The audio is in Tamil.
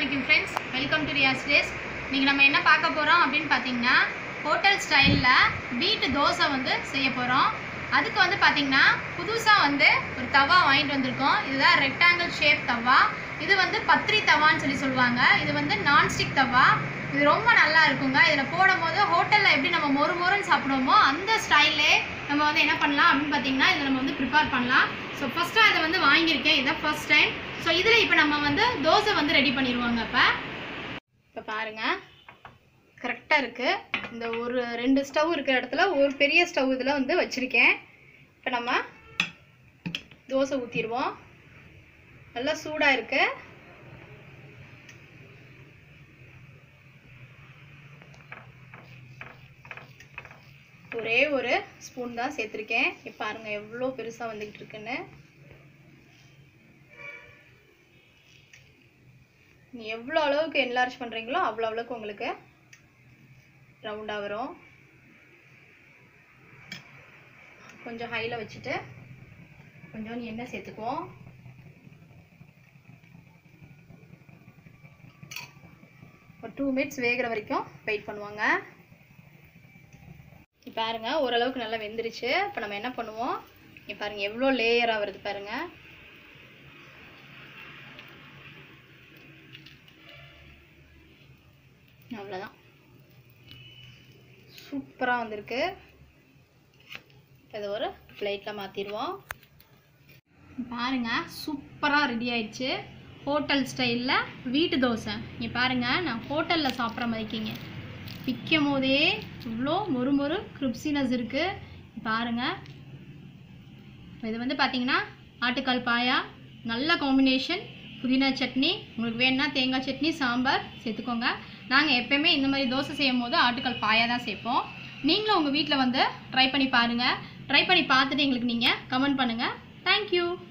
வணக்கம் friends welcome to Riyas days இன்றைக்கி நம்ம என்ன பார்க்க போகிறோம் அப்படின்னு பார்த்தீங்கன்னா ஹோட்டல் ஸ்டைலில் வீட்டு தோசை வந்து செய்ய போகிறோம் அதுக்கு வந்து பார்த்தீங்கன்னா புதுசாக வந்து ஒரு தவா வாங்கிட்டு வந்திருக்கோம் இதுதான் ரெக்டாங்கிள் ஷேப் தவா இது வந்து பத்ரி தவான்னு சொல்லி சொல்லுவாங்க இது வந்து நான்ஸ்டிக் தவா இது ரொம்ப நல்லா இருக்குங்க இதில் போடும் போது ஹோட்டலில் எப்படி நம்ம மொறு மொறுன்னு சாப்பிடுவோமோ அந்த ஸ்டைல்லே நம்ம வந்து என்ன பண்ணலாம் அப்படின்னு பார்த்தீங்கன்னா இதை நம்ம வந்து ப்ரிப்பேர் பண்ணலாம் ஸோ ஃபஸ்ட்டாக இதை வந்து வாங்கியிருக்கேன் இதான் ஃபர்ஸ்ட் டைம் ஸோ இதில் இப்போ நம்ம வந்து தோசை வந்து ரெடி பண்ணிடுவோங்க இப்போ இப்போ பாருங்கள் கரெக்டாக இருக்குது இந்த ஒரு ரெண்டு ஸ்டவ் இருக்கிற இடத்துல ஒரு பெரிய ஸ்டவ் இதில் வந்து வச்சுருக்கேன் இப்போ நம்ம தோசை ஊற்றிடுவோம் நல்லா சூடாக இருக்குது ஒரே ஒரு ஸ்பூன் தான் சேர்த்துருக்கேன் இப்போ பாருங்க எவ்வளோ பெருசாக வந்துக்கிட்டு இருக்குன்னு நீ எவ்வளோ அளவுக்கு என்லார்ஜ் பண்ணுறீங்களோ அவ்வளோ அளவுக்கு உங்களுக்கு ரவுண்டாக வரும் கொஞ்சம் ஹையில் வச்சுட்டு கொஞ்சம் எண்ணெய் சேர்த்துக்குவோம் ஒரு டூ மினிட்ஸ் வேகிற வரைக்கும் வெயிட் பண்ணுவாங்க இப்போ பாருங்க ஓரளவுக்கு நல்லா வெந்துருச்சு இப்போ நம்ம என்ன பண்ணுவோம் இப்போ பாருங்க எவ்வளோ லேயராக வருது பாருங்க அவ்வளோதான் சூப்பராக வந்திருக்கு இதை ஒரு பிளேட்டில் மாற்றிடுவோம் பாருங்க சூப்பராக ரெடி ஆயிடுச்சு ஹோட்டல் ஸ்டைலில் வீட்டு தோசை இங்கே பாருங்கள் நான் ஹோட்டலில் சாப்பிட்ற மாதிரிக்கிங்க விற்கும் போதே இவ்வளோ மொறு மொறு கிரிப்சினஸ் இருக்குது பாருங்கள் இது வந்து பார்த்தீங்கன்னா ஆட்டுக்கால் பாயா நல்ல காம்பினேஷன் புதினா சட்னி உங்களுக்கு வேணும்னா தேங்காய் சட்னி சாம்பார் சேர்த்துக்கோங்க நாங்கள் எப்போயுமே இந்த மாதிரி தோசை செய்யும் போது ஆட்டுக்கால் பாயா தான் சேர்ப்போம் நீங்களும் உங்கள் வீட்டில் வந்து ட்ரை பண்ணி பாருங்கள் ட்ரை பண்ணி பார்த்துட்டு எங்களுக்கு நீங்கள் கமெண்ட் பண்ணுங்கள் தேங்க்யூ